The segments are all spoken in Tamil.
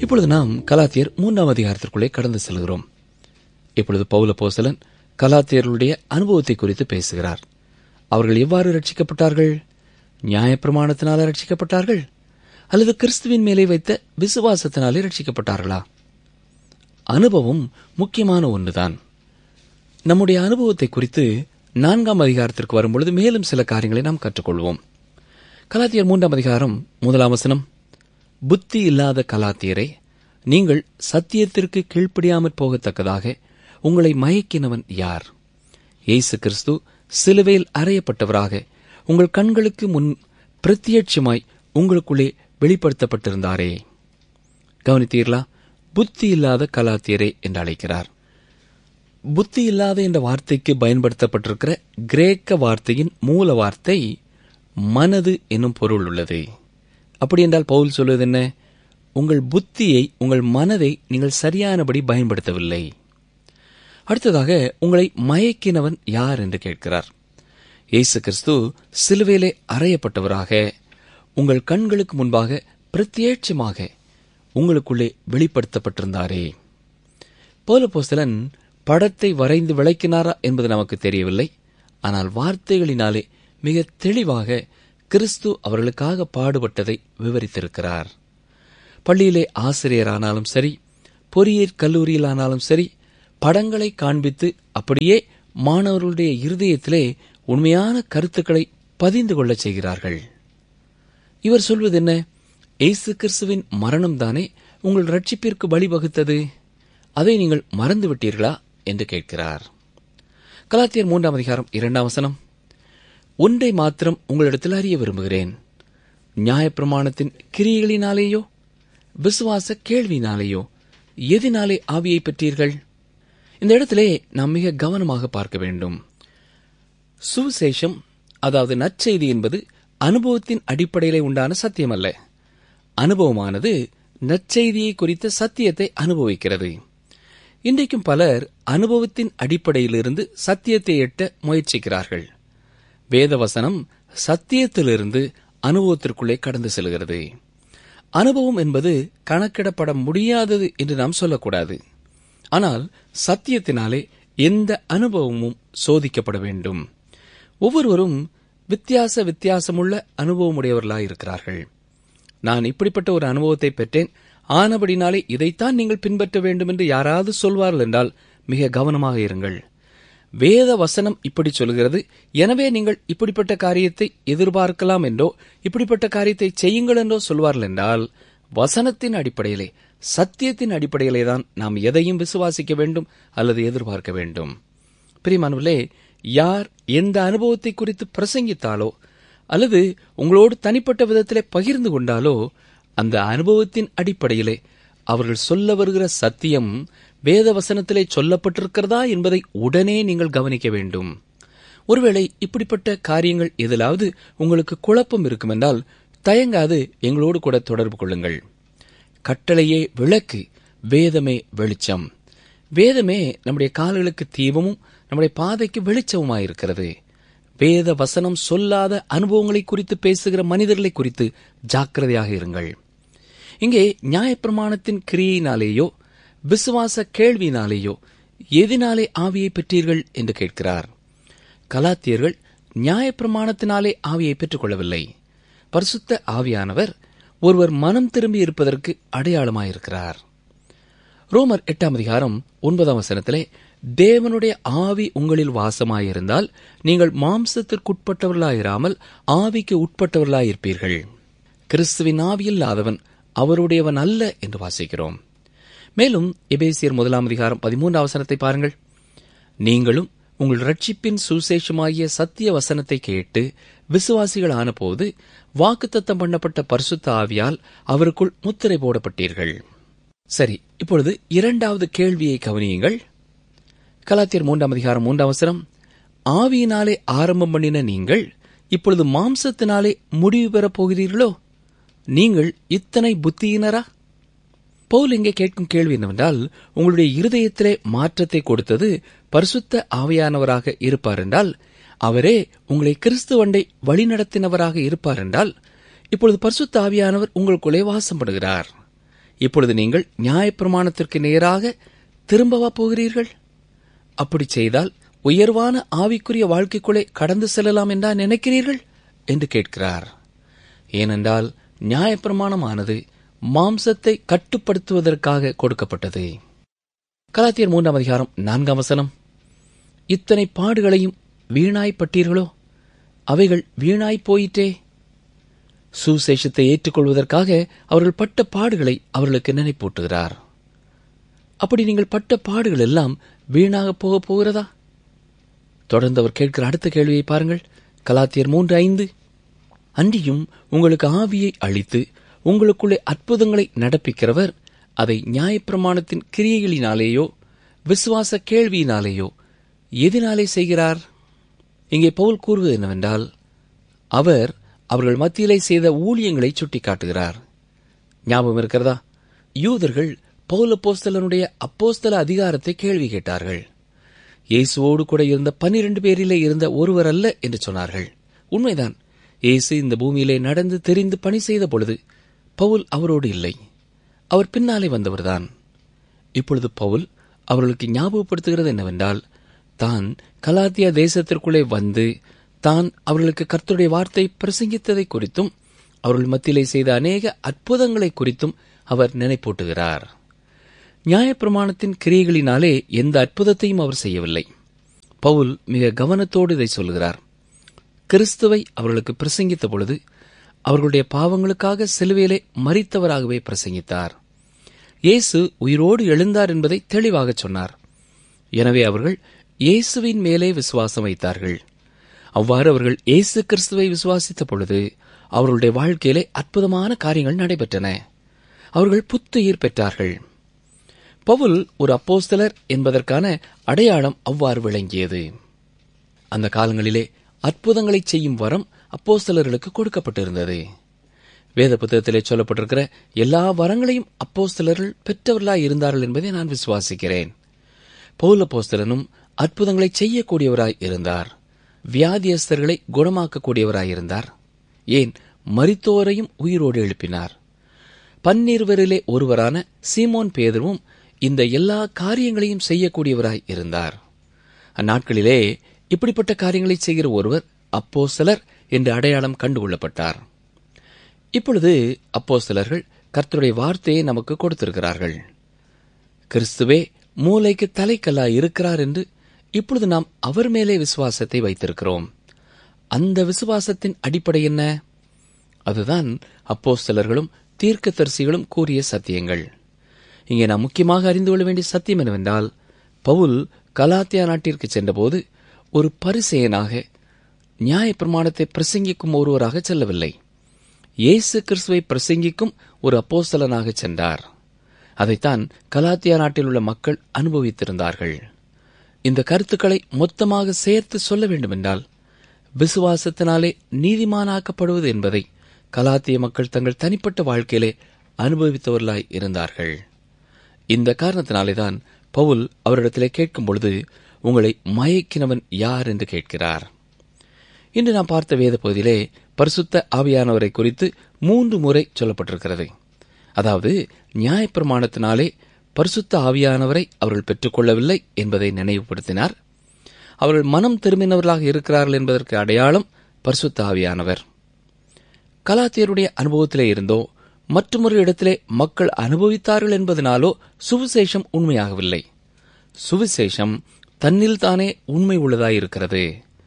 இப்பொழுது நாம் கலாத்தியர் மூன்றாம் அதிகாரத்திற்குள்ளே கடந்து செல்கிறோம் இப்பொழுது பவுல போசலன் கலாத்தியர்களுடைய அனுபவத்தை குறித்து பேசுகிறார் அவர்கள் எவ்வாறு ரட்சிக்கப்பட்டார்கள் நியாயப்பிரமாணத்தினால ரட்சிக்கப்பட்டார்கள் அல்லது கிறிஸ்துவின் மேலே வைத்த விசுவாசத்தினாலே ரட்சிக்கப்பட்டார்களா அனுபவம் முக்கியமான ஒன்றுதான் நம்முடைய அனுபவத்தை குறித்து நான்காம் அதிகாரத்திற்கு வரும்பொழுது மேலும் சில காரியங்களை நாம் கற்றுக்கொள்வோம் கலாத்தியர் மூன்றாம் அதிகாரம் முதலாம் வசனம் புத்தி இல்லாத கலாத்தியரை நீங்கள் சத்தியத்திற்கு கீழ்ப்படியாமற் போகத்தக்கதாக உங்களை மயக்கினவன் யார் இயேசு கிறிஸ்து சிலுவையில் அறையப்பட்டவராக உங்கள் கண்களுக்கு முன் பிரத்யட்சமாய் உங்களுக்குள்ளே வெளிப்படுத்தப்பட்டிருந்தாரே கவனித்தீர்களா புத்தி இல்லாத கலாத்தியரே என்று அழைக்கிறார் புத்தி இல்லாத என்ற வார்த்தைக்கு பயன்படுத்தப்பட்டிருக்கிற கிரேக்க வார்த்தையின் மூல வார்த்தை மனது என்னும் பொருள் உள்ளது அப்படி என்றால் பவுல் சொல்வது என்ன உங்கள் புத்தியை உங்கள் மனதை நீங்கள் சரியானபடி பயன்படுத்தவில்லை அடுத்ததாக உங்களை மயக்கினவன் யார் என்று கேட்கிறார் இயேசு கிறிஸ்து சிலுவையிலே அறையப்பட்டவராக உங்கள் கண்களுக்கு முன்பாக பிரத்யேட்சமாக உங்களுக்குள்ளே வெளிப்படுத்தப்பட்டிருந்தாரே போலபோஸ்தலன் படத்தை வரைந்து விளக்கினாரா என்பது நமக்கு தெரியவில்லை ஆனால் வார்த்தைகளினாலே மிக தெளிவாக கிறிஸ்து அவர்களுக்காக பாடுபட்டதை விவரித்திருக்கிறார் பள்ளியிலே ஆசிரியரானாலும் சரி பொறியியற் கல்லூரியிலானாலும் சரி படங்களை காண்பித்து அப்படியே மாணவர்களுடைய இருதயத்திலே உண்மையான கருத்துக்களை பதிந்து கொள்ளச் செய்கிறார்கள் இவர் சொல்வது என்ன இயேசு கிறிஸ்துவின் மரணம்தானே உங்கள் ரட்சிப்பிற்கு வழிவகுத்தது அதை நீங்கள் மறந்து விட்டீர்களா என்று கேட்கிறார் கலாத்தியர் மூன்றாம் அதிகாரம் இரண்டாம் வசனம் ஒன்றை மாத்திரம் உங்களிடத்தில் அறிய விரும்புகிறேன் நியாயப்பிரமாணத்தின் கிரியைகளினாலேயோ விசுவாச கேள்வினாலேயோ எதினாலே ஆவியை பெற்றீர்கள் இந்த இடத்திலே நாம் மிக கவனமாக பார்க்க வேண்டும் சுவிசேஷம் அதாவது நற்செய்தி என்பது அனுபவத்தின் அடிப்படையிலே உண்டான சத்தியம் அல்ல அனுபவமானது நற்செய்தியை குறித்த சத்தியத்தை அனுபவிக்கிறது இன்றைக்கும் பலர் அனுபவத்தின் அடிப்படையிலிருந்து சத்தியத்தை எட்ட முயற்சிக்கிறார்கள் வேதவசனம் சத்தியத்திலிருந்து அனுபவத்திற்குள்ளே கடந்து செல்கிறது அனுபவம் என்பது கணக்கிடப்பட முடியாதது என்று நாம் சொல்லக்கூடாது ஆனால் சத்தியத்தினாலே எந்த அனுபவமும் சோதிக்கப்பட வேண்டும் ஒவ்வொருவரும் வித்தியாச வித்தியாசமுள்ள அனுபவமுடையவர்களாய் இருக்கிறார்கள் நான் இப்படிப்பட்ட ஒரு அனுபவத்தை பெற்றேன் ஆனபடினாலே இதைத்தான் நீங்கள் பின்பற்ற வேண்டும் என்று யாராவது சொல்வார்கள் என்றால் மிக கவனமாக இருங்கள் வேத வசனம் இப்படி சொல்கிறது எனவே நீங்கள் இப்படிப்பட்ட காரியத்தை எதிர்பார்க்கலாம் என்றோ இப்படிப்பட்ட காரியத்தை செய்யுங்கள் என்றோ சொல்வார்கள் என்றால் வசனத்தின் அடிப்படையிலே சத்தியத்தின் அடிப்படையிலே தான் நாம் எதையும் விசுவாசிக்க வேண்டும் அல்லது எதிர்பார்க்க வேண்டும் பிரியமானவர்களே யார் எந்த அனுபவத்தை குறித்து பிரசங்கித்தாலோ அல்லது உங்களோடு தனிப்பட்ட விதத்திலே பகிர்ந்து கொண்டாலோ அந்த அனுபவத்தின் அடிப்படையிலே அவர்கள் சொல்ல வருகிற சத்தியம் வேத வசனத்திலே சொல்லப்பட்டிருக்கிறதா என்பதை உடனே நீங்கள் கவனிக்க வேண்டும் ஒருவேளை இப்படிப்பட்ட காரியங்கள் எதிலாவது உங்களுக்கு குழப்பம் இருக்குமென்றால் தயங்காது எங்களோடு கூட தொடர்பு கொள்ளுங்கள் கட்டளையே விளக்கு வேதமே வெளிச்சம் வேதமே நம்முடைய கால்களுக்கு தீபமும் நம்முடைய பாதைக்கு வெளிச்சமுமாயிருக்கிறது வேத வசனம் சொல்லாத அனுபவங்களை குறித்து பேசுகிற மனிதர்களை குறித்து ஜாக்கிரதையாக இருங்கள் இங்கே நியாயப்பிரமாணத்தின் கிரியையினாலேயோ விசுவாச கேள்வியினாலேயோ எதினாலே ஆவியை பெற்றீர்கள் என்று கேட்கிறார் கலாத்தியர்கள் நியாயப்பிரமாணத்தினாலே ஆவியை பெற்றுக் கொள்ளவில்லை பரிசுத்த ஆவியானவர் ஒருவர் மனம் திரும்பி இருப்பதற்கு அடையாளமாயிருக்கிறார் ரோமர் எட்டாம் அதிகாரம் ஒன்பதாம் வசனத்திலே தேவனுடைய ஆவி உங்களில் வாசமாயிருந்தால் நீங்கள் மாம்சத்திற்குட்பட்டவர்களாயிராமல் ஆவிக்கு உட்பட்டவர்களாயிருப்பீர்கள் கிறிஸ்துவின் ஆவி இல்லாதவன் அவருடையவன் அல்ல என்று வாசிக்கிறோம் மேலும் எபேசியர் முதலாம் அதிகாரம் பதிமூன்றாம் வசனத்தை பாருங்கள் நீங்களும் உங்கள் ரட்சிப்பின் சுசேஷமாகிய சத்திய வசனத்தை கேட்டு விசுவாசிகள் ஆனபோது வாக்குத்தத்தம் பண்ணப்பட்ட பரிசுத்த ஆவியால் அவருக்குள் முத்திரை போடப்பட்டீர்கள் சரி இப்பொழுது இரண்டாவது கேள்வியை கவனியுங்கள் கலாத்தியர் மூன்றாம் அதிகாரம் மூன்றாம் அவசரம் ஆவியினாலே ஆரம்பம் பண்ணின நீங்கள் இப்பொழுது மாம்சத்தினாலே முடிவு பெறப் போகிறீர்களோ நீங்கள் இத்தனை புத்தியினரா பவுல் இங்கே கேட்கும் கேள்வி என்னவென்றால் உங்களுடைய இருதயத்திலே மாற்றத்தை கொடுத்தது பரிசுத்த ஆவியானவராக இருப்பார் என்றால் அவரே உங்களை கிறிஸ்துவண்டை வழிநடத்தினவராக இருப்பார் என்றால் இப்பொழுது பரிசுத்த ஆவியானவர் உங்களுக்குள்ளே வாசம் படுகிறார் இப்பொழுது நீங்கள் நியாயப்பிரமாணத்திற்கு நேராக திரும்பவா போகிறீர்கள் அப்படி செய்தால் உயர்வான ஆவிக்குரிய வாழ்க்கைக்குள்ளே கடந்து செல்லலாம் என்றா நினைக்கிறீர்கள் என்று கேட்கிறார் ஏனென்றால் நியாயப்பிரமாணமானது மாம்சத்தை கட்டுப்படுத்துவதற்காக கொடுக்கப்பட்டது கலாத்தியர் மூன்றாம் அதிகாரம் நான்காம் வசனம் இத்தனை பாடுகளையும் வீணாய்ப்பட்டீர்களோ அவைகள் வீணாய் போயிற்றே சுசேஷத்தை ஏற்றுக்கொள்வதற்காக அவர்கள் பட்ட பாடுகளை அவர்களுக்கு நினைப்பூட்டுகிறார் அப்படி நீங்கள் பட்ட பாடுகள் எல்லாம் வீணாக போக போகிறதா தொடர்ந்து அவர் கேட்கிற அடுத்த கேள்வியை பாருங்கள் கலாத்தியர் மூன்று ஐந்து அன்றியும் உங்களுக்கு ஆவியை அளித்து உங்களுக்குள்ளே அற்புதங்களை நடப்பிக்கிறவர் அதை நியாயப்பிரமாணத்தின் கிரியைகளினாலேயோ விசுவாச கேள்வியினாலேயோ எதினாலே செய்கிறார் இங்கே பவுல் கூறுவது என்னவென்றால் அவர் அவர்கள் மத்தியிலே செய்த ஊழியங்களை சுட்டிக்காட்டுகிறார் ஞாபகம் இருக்கிறதா யூதர்கள் பவுல் அப்போஸ்தலனுடைய அப்போஸ்தல அதிகாரத்தை கேள்வி கேட்டார்கள் இயேசுவோடு கூட இருந்த பன்னிரண்டு பேரிலே இருந்த ஒருவர் அல்ல என்று சொன்னார்கள் உண்மைதான் இயேசு இந்த பூமியிலே நடந்து தெரிந்து பணி செய்த பொழுது பவுல் அவரோடு இல்லை அவர் பின்னாலே வந்தவர்தான் இப்பொழுது பவுல் அவர்களுக்கு ஞாபகப்படுத்துகிறது என்னவென்றால் தான் கலாத்தியா தேசத்திற்குள்ளே வந்து தான் அவர்களுக்கு கர்த்தருடைய வார்த்தை பிரசங்கித்ததை குறித்தும் அவர்கள் மத்தியிலே செய்த அநேக அற்புதங்களை குறித்தும் அவர் நினைப்பூட்டுகிறார் நியாயப்பிரமாணத்தின் கிரியைகளினாலே எந்த அற்புதத்தையும் அவர் செய்யவில்லை பவுல் மிக கவனத்தோடு இதை சொல்கிறார் கிறிஸ்துவை அவர்களுக்கு பிரசங்கித்த பொழுது அவர்களுடைய பாவங்களுக்காக சிலுவையிலே மறித்தவராகவே பிரசங்கித்தார் இயேசு உயிரோடு எழுந்தார் என்பதை தெளிவாக சொன்னார் எனவே அவர்கள் இயேசுவின் மேலே விசுவாசம் வைத்தார்கள் அவ்வாறு அவர்கள் இயேசு கிறிஸ்துவை விசுவாசித்த பொழுது அவர்களுடைய வாழ்க்கையிலே அற்புதமான காரியங்கள் நடைபெற்றன அவர்கள் புத்துயிர் பெற்றார்கள் பவுல் ஒரு அப்போஸ்தலர் என்பதற்கான அடையாளம் அவ்வாறு விளங்கியது அந்த காலங்களிலே அற்புதங்களை செய்யும் வரம் அப்போஸ்தலர்களுக்கு கொடுக்கப்பட்டிருந்தது வேத புத்தகத்திலே சொல்லப்பட்டிருக்கிற எல்லா வரங்களையும் அப்போஸ்தலர்கள் பெற்றவர்களாய் இருந்தார்கள் என்பதை நான் விசுவாசிக்கிறேன் பவுல் அப்போஸ்தலனும் அற்புதங்களை செய்யக்கூடியவராய் இருந்தார் வியாதியஸ்தர்களை குணமாக்கக்கூடியவராய் இருந்தார் ஏன் மரித்தோரையும் உயிரோடு எழுப்பினார் பன்னிருவரிலே ஒருவரான சீமோன் பேதரும் இந்த எல்லா காரியங்களையும் செய்யக்கூடியவராய் இருந்தார் அந்நாட்களிலே இப்படிப்பட்ட காரியங்களை செய்கிற ஒருவர் அப்போ சிலர் என்று அடையாளம் கண்டுகொள்ளப்பட்டார் இப்பொழுது அப்போ சிலர்கள் கர்த்தருடைய வார்த்தையை நமக்கு கொடுத்திருக்கிறார்கள் கிறிஸ்துவே மூளைக்கு தலைக்கல்லாய் இருக்கிறார் என்று இப்பொழுது நாம் அவர் மேலே விசுவாசத்தை வைத்திருக்கிறோம் அந்த விசுவாசத்தின் அடிப்படை என்ன அதுதான் அப்போ சிலர்களும் தீர்க்கதரிசிகளும் கூறிய சத்தியங்கள் இங்கே நாம் முக்கியமாக அறிந்து கொள்ள வேண்டிய சத்தியம் என்னவென்றால் பவுல் கலாத்தியா நாட்டிற்கு சென்றபோது ஒரு பரிசெயனாக நியாயப்பிரமாணத்தை பிரசங்கிக்கும் ஒருவராக செல்லவில்லை இயேசு கிறிஸ்துவை பிரசங்கிக்கும் ஒரு அப்போஸ்தலனாக சென்றார் அதைத்தான் கலாத்தியா நாட்டில் உள்ள மக்கள் அனுபவித்திருந்தார்கள் இந்த கருத்துக்களை மொத்தமாக சேர்த்து சொல்ல வேண்டுமென்றால் விசுவாசத்தினாலே நீதிமானாக்கப்படுவது என்பதை கலாத்திய மக்கள் தங்கள் தனிப்பட்ட வாழ்க்கையிலே அனுபவித்தவர்களாய் இருந்தார்கள் இந்த காரணத்தினாலேதான் பவுல் அவரிடத்திலே கேட்கும் பொழுது உங்களை மயக்கினவன் யார் என்று கேட்கிறார் இன்று நாம் பார்த்த வேத பகுதியிலே பரிசுத்த ஆவியானவரை குறித்து மூன்று முறை சொல்லப்பட்டிருக்கிறது அதாவது நியாயப்பிரமாணத்தினாலே பரிசுத்த ஆவியானவரை அவர்கள் பெற்றுக்கொள்ளவில்லை என்பதை நினைவுபடுத்தினார் அவர்கள் மனம் திரும்பினவர்களாக இருக்கிறார்கள் என்பதற்கு அடையாளம் பரிசுத்த ஆவியானவர் கலாத்தியருடைய அனுபவத்திலே இருந்தோ மற்றொரு இடத்திலே மக்கள் அனுபவித்தார்கள் என்பதனாலோ சுவிசேஷம் உண்மையாகவில்லை சுவிசேஷம் தன்னில் தானே உண்மை உள்ளதாயிருக்கிறது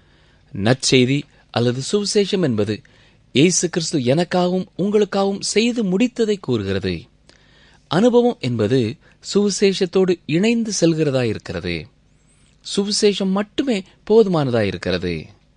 நற்செய்தி அல்லது சுவிசேஷம் என்பது இயேசு கிறிஸ்து எனக்காகவும் உங்களுக்காகவும் செய்து முடித்ததை கூறுகிறது அனுபவம் என்பது சுவிசேஷத்தோடு இணைந்து செல்கிறதா இருக்கிறது சுவிசேஷம் மட்டுமே போதுமானதா இருக்கிறது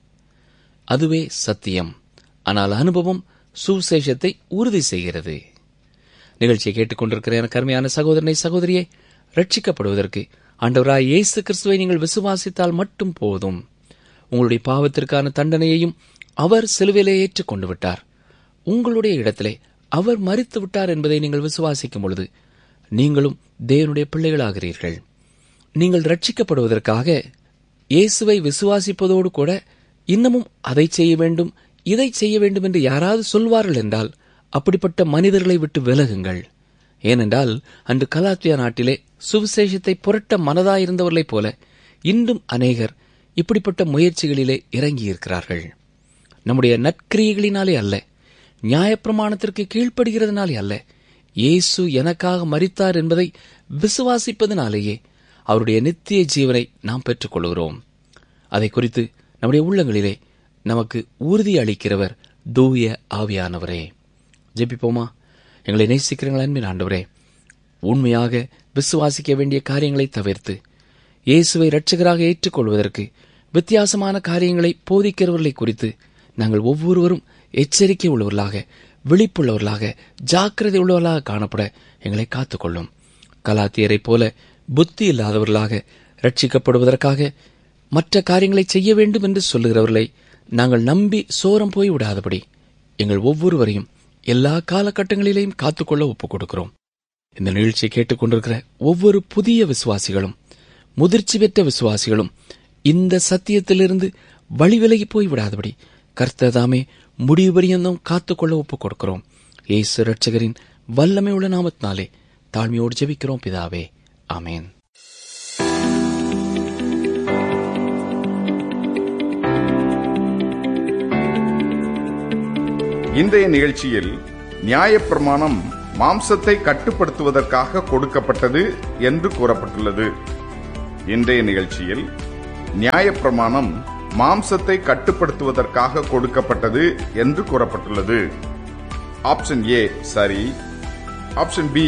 அதுவே சத்தியம் ஆனால் அனுபவம் சுவிசேஷத்தை உறுதி செய்கிறது நிகழ்ச்சியை கேட்டுக்கொண்டிருக்கிற எனக்கு அருமையான சகோதரனை சகோதரியை ரட்சிக்கப்படுவதற்கு ஆண்டவராய் இயேசு கிறிஸ்துவை நீங்கள் விசுவாசித்தால் மட்டும் போதும் உங்களுடைய பாவத்திற்கான தண்டனையையும் அவர் சிலுவையிலே ஏற்றுக் கொண்டு விட்டார் உங்களுடைய இடத்திலே அவர் மறித்து விட்டார் என்பதை நீங்கள் விசுவாசிக்கும் பொழுது நீங்களும் தேவனுடைய பிள்ளைகளாகிறீர்கள் நீங்கள் ரட்சிக்கப்படுவதற்காக இயேசுவை விசுவாசிப்பதோடு கூட இன்னமும் அதை செய்ய வேண்டும் இதை செய்ய வேண்டும் என்று யாராவது சொல்வார்கள் என்றால் அப்படிப்பட்ட மனிதர்களை விட்டு விலகுங்கள் ஏனென்றால் அன்று கலாத்தியா நாட்டிலே சுவிசேஷத்தை புரட்ட மனதாயிருந்தவர்களைப் போல இன்றும் அநேகர் இப்படிப்பட்ட முயற்சிகளிலே இறங்கியிருக்கிறார்கள் நம்முடைய நற்கிரியைகளினாலே அல்ல நியாயப்பிரமாணத்திற்கு கீழ்ப்படுகிறதுனாலே அல்ல இயேசு எனக்காக மரித்தார் என்பதை விசுவாசிப்பதனாலேயே அவருடைய நித்திய ஜீவனை நாம் பெற்றுக்கொள்கிறோம் அதை குறித்து நம்முடைய உள்ளங்களிலே நமக்கு உறுதி அளிக்கிறவர் தூய ஆவியானவரே ஜெபிப்போமா எங்களை நேசிக்கிறீங்கள் அன்பின் ஆண்டவரே உண்மையாக விசுவாசிக்க வேண்டிய காரியங்களை தவிர்த்து இயேசுவை இரட்சகராக ஏற்றுக்கொள்வதற்கு வித்தியாசமான காரியங்களை போதிக்கிறவர்களை குறித்து நாங்கள் ஒவ்வொருவரும் எச்சரிக்கை உள்ளவர்களாக விழிப்புள்ளவர்களாக ஜாக்கிரதை உள்ளவர்களாக காணப்பட எங்களை காத்துக்கொள்ளும் கலாத்தியரைப் போல புத்தி இல்லாதவர்களாக ரட்சிக்கப்படுவதற்காக மற்ற காரியங்களை செய்ய வேண்டும் என்று சொல்லுகிறவர்களை நாங்கள் நம்பி சோரம் போய் விடாதபடி எங்கள் ஒவ்வொருவரையும் எல்லா காலகட்டங்களிலேயும் காத்துக்கொள்ள ஒப்புக் கொடுக்கிறோம் இந்த நிகழ்ச்சியை கேட்டுக்கொண்டிருக்கிற ஒவ்வொரு புதிய விசுவாசிகளும் முதிர்ச்சி பெற்ற விசுவாசிகளும் இந்த சத்தியத்திலிருந்து வழிவிலகி போய் விடாதபடி கர்த்ததாமே முடிவு பரியந்தம் காத்துக்கொள்ள ஒப்புக் கொடுக்கிறோம் இயேசு ரட்சகரின் வல்லமை உள்ள நாமத்தினாலே தாழ்மையோடு ஜெபிக்கிறோம் பிதாவே ஆமேன் இன்றைய நிகழ்ச்சியில் நியாயப்பிரமாணம் மாம்சத்தை கட்டுப்படுத்துவதற்காக கொடுக்கப்பட்டது என்று கூறப்பட்டுள்ளது இன்றைய நிகழ்ச்சியில் நியாயப்பிரமாணம் மாம்சத்தை கட்டுப்படுத்துவதற்காக கொடுக்கப்பட்டது என்று கூறப்பட்டுள்ளது ஆப்ஷன் ஏ சரி ஆப்ஷன் பி